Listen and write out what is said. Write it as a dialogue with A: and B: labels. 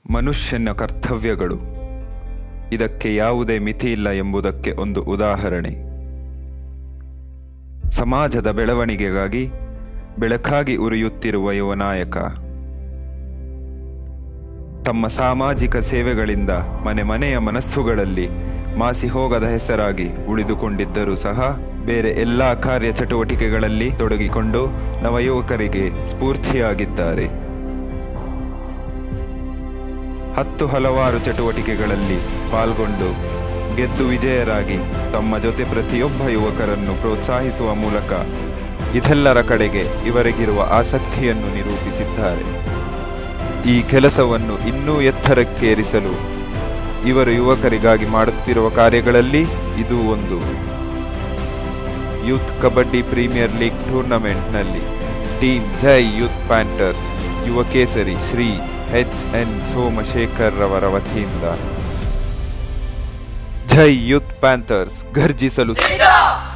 A: ಮನುಷ್ಯನ ಕರ್ತವ್ಯಗಳು ಇದಕ್ಕೆ ಯಾವುದೇ ಮಿತಿಯಿಲ್ಲ ಎಂಬುದಕ್ಕೆ ಒಂದು ಉದಾಹರಣೆ ಸಮಾಜದ ಬೆಳವಣಿಗೆಗಾಗಿ ಬೆಳಕಾಗಿ ಉರಿಯುತ್ತಿರುವ ಯುವ ನಾಯಕ ತಮ್ಮ ಸಾಮಾಜಿಕ ಸೇವೆಗಳಿಂದ ಮನೆ ಮನೆಯ ಮನಸ್ಸುಗಳಲ್ಲಿ ಮಾಸಿ ಹೋಗದ ಹೆಸರಾಗಿ ಉಳಿದುಕೊಂಡಿದ್ದರೂ ಸಹ ಬೇರೆ ಎಲ್ಲ ಕಾರ್ಯ ಚಟುವಟಿಕೆಗಳಲ್ಲಿ ತೊಡಗಿಕೊಂಡು ನವಯುವಕರಿಗೆ ಸ್ಫೂರ್ತಿಯಾಗಿದ್ದಾರೆ ಹತ್ತು ಹಲವಾರು ಚಟುವಟಿಕೆಗಳಲ್ಲಿ ಪಾಲ್ಗೊಂಡು ಗೆದ್ದು ವಿಜಯರಾಗಿ ತಮ್ಮ ಜೊತೆ ಪ್ರತಿಯೊಬ್ಬ ಯುವಕರನ್ನು ಪ್ರೋತ್ಸಾಹಿಸುವ ಮೂಲಕ ಇದೆಲ್ಲರ ಕಡೆಗೆ ಇವರಿಗಿರುವ ಆಸಕ್ತಿಯನ್ನು ನಿರೂಪಿಸಿದ್ದಾರೆ ಈ ಕೆಲಸವನ್ನು ಇನ್ನೂ ಎತ್ತರಕ್ಕೇರಿಸಲು ಇವರು ಯುವಕರಿಗಾಗಿ ಮಾಡುತ್ತಿರುವ ಕಾರ್ಯಗಳಲ್ಲಿ ಇದು ಒಂದು ಯೂತ್ ಕಬಡ್ಡಿ ಪ್ರೀಮಿಯರ್ ಲೀಗ್ ಟೂರ್ನಮೆಂಟ್ನಲ್ಲಿ team Jai youth panthers Yuva Kesari Shri H N Somashekar ರವರ ವತಿಯಿಂದ ಜೈ ಯೂತ್ ಪ್ಯಾಂಥರ್ಸ್ ಗರ್ಜಿಸಲು